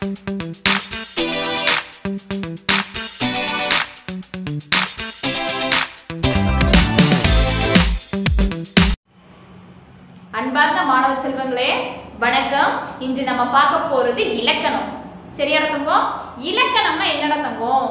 அன்பார்ந்த மாணவ செல்வங்களே வணக்கம் இன்று நம்ம பார்க்க போறது இலக்கணம் சரியா தங்கம் இலக்கணம்னா என்னடா தங்கம்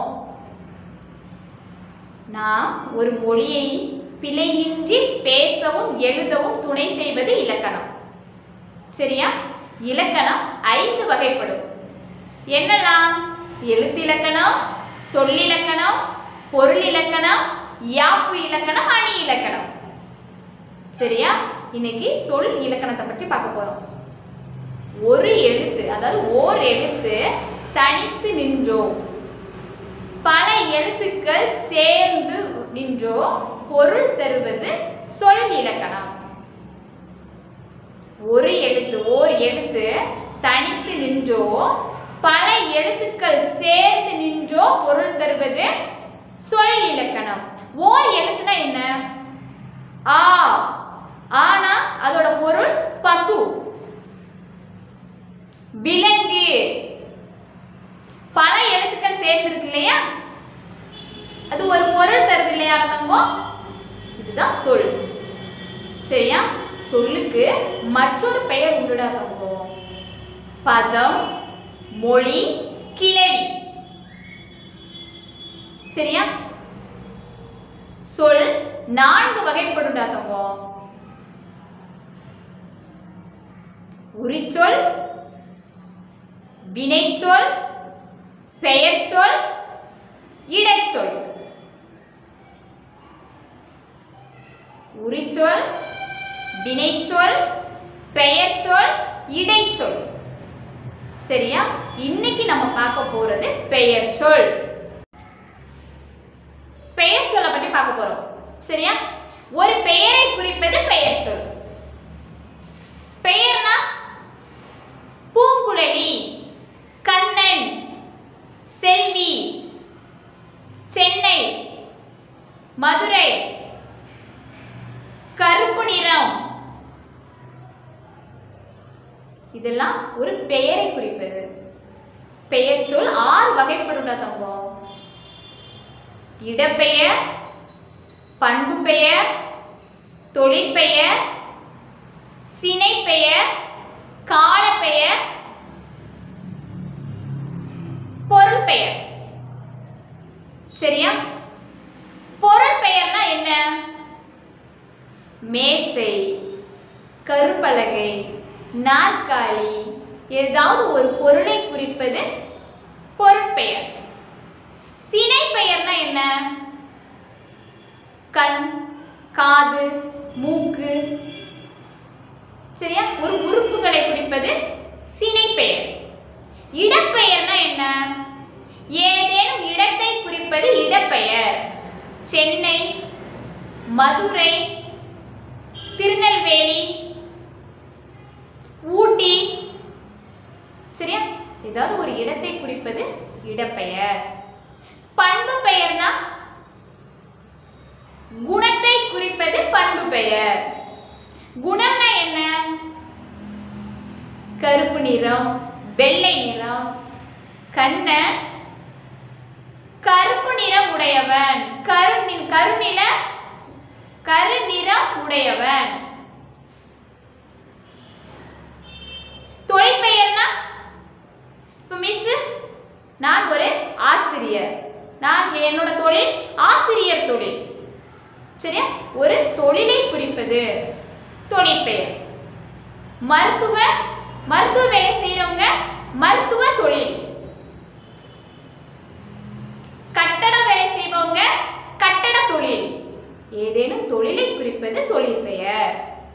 நாம் ஒரு மொழியை பிழையின்றி பேசவும் எழுதவும் துணை செய்வது இலக்கணம் சரியா இலக்கணம் ஐந்து வகைப்படும் என்னெல்லாம் எழுத்திலக்கணம் சொல்லிலக்கணம் பொருள் இலக்கணம் யாப்பு இலக்கணம் அணி இலக்கணம் சரியா இன்னைக்கு சொல் இலக்கணத்தை பற்றி பார்க்க போறோம் ஒரு எழுத்து அதாவது ஓர் எழுத்து தனித்து நின்றோ பல எழுத்துக்கள் சேர்ந்து நின்றோ பொருள் தருவது சொல் இலக்கணம் ஒரு எழுத்து ஓர் எழுத்து தனித்து நின்றோ பல எழுத்துக்கள் சேர்ந்து நின்றோ பொருள் தருவது சொல் இலக்கணம் ஓர் எழுத்துனா என்ன ஆ ஆனா அதோட பொருள் பசு விலங்கு பல எழுத்துக்கள் சேர்ந்திருக்கு இல்லையா அது ஒரு பொருள் தருது இல்லையா தங்கம் இதுதான் சொல் சரியா சொல்லுக்கு மற்றொரு பெயர் உண்டுடா தங்கம் பதம் மொழி கிளவி சரியா சொல் நான்கு வகைப்படுடா தங்கம் உரிச்சொல் வினைச்சொல் பெயர்ச்சொல் இடைச்சொல் உரிச்சொல் வினைச்சொல் பெயர்ச்சொல் இடைச்சொல் சரியா இன்னைக்கு நம்ம பார்க்க போறது பெயர்ச்சொல் பெயர்ச்சொல்லை பற்றி பார்க்க போறோம் சரியா ஒரு பெயரை குறிப்பது பெயர்ச்சொல் பெயர்னா பூங்குழலி கண்ணன் செல்வி சென்னை மதுரை கருப்பு நிறம் இதெல்லாம் ஒரு பெயரை குறிப்பது பெயர் சொல் ஆறு வகைப்படுடா தங்கம் இடப்பெயர் பண்பு பெயர் தொழிற்பெயர் சினைப்பெயர் காலப்பெயர் பொருள் பெயர் சரியா பொருள் பெயர்னா என்ன மேசை கருப்பலகை நாற்காலி ஏதாவது ஒரு பொருளை குறிப்பது பொருட்பெயர் சினை பெயர்னா என்ன கண் காது மூக்கு சரியா ஒரு உறுப்புகளை குறிப்பது சினை பெயர் இடப்பெயர்னா என்ன ஏதேனும் இடத்தை குறிப்பது இடப்பெயர் சென்னை மதுரை திருநெல்வேலி ஊட்டி சரியா ஏதாவது ஒரு இடத்தை குறிப்பது இடப்பெயர் பண்பு பெயர்னா குணத்தை குறிப்பது பண்பு பெயர் குணம்னா என்ன கருப்பு நிறம் வெள்ளை நிறம் கண்ணன் கருப்பு நிறம் உடையவன் கரு கருநில கருநிறம் உடையவன் தொழில் பெயர்னா இப்போ மிஸ் நான் ஒரு ஆசிரியர் நான் என்னோட தொழில் ஆசிரியர் தொழில் சரியா ஒரு தொழிலை குறிப்பது தொழிற்பெயர் மருத்துவ மருத்துவ வேலை செய்யறவங்க மருத்துவ தொழில் கட்டட வேலை செய்பவங்க கட்டட தொழில் ஏதேனும் தொழிலை குறிப்பது தொழிற்பெயர்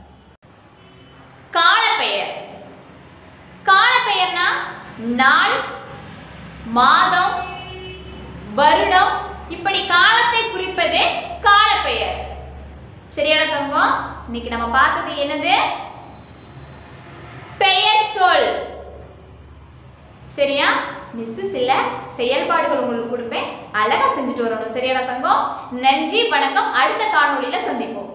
காலப்பெயர் காலப்பெயர்னா நாள் மாதம் வருடம் இப்படி காலத்தை குறிப்பது காலப்பெயர் சரியான தங்கம் இன்னைக்கு நம்ம பார்த்தது என்னது பெயர் சொல் சரியா மிஸ் சில செயல்பாடுகள் உங்களுக்கு கொடுப்பேன் அழகா செஞ்சுட்டு வரணும் சரியான தங்கம் நன்றி வணக்கம் அடுத்த காணொளியில சந்திப்போம்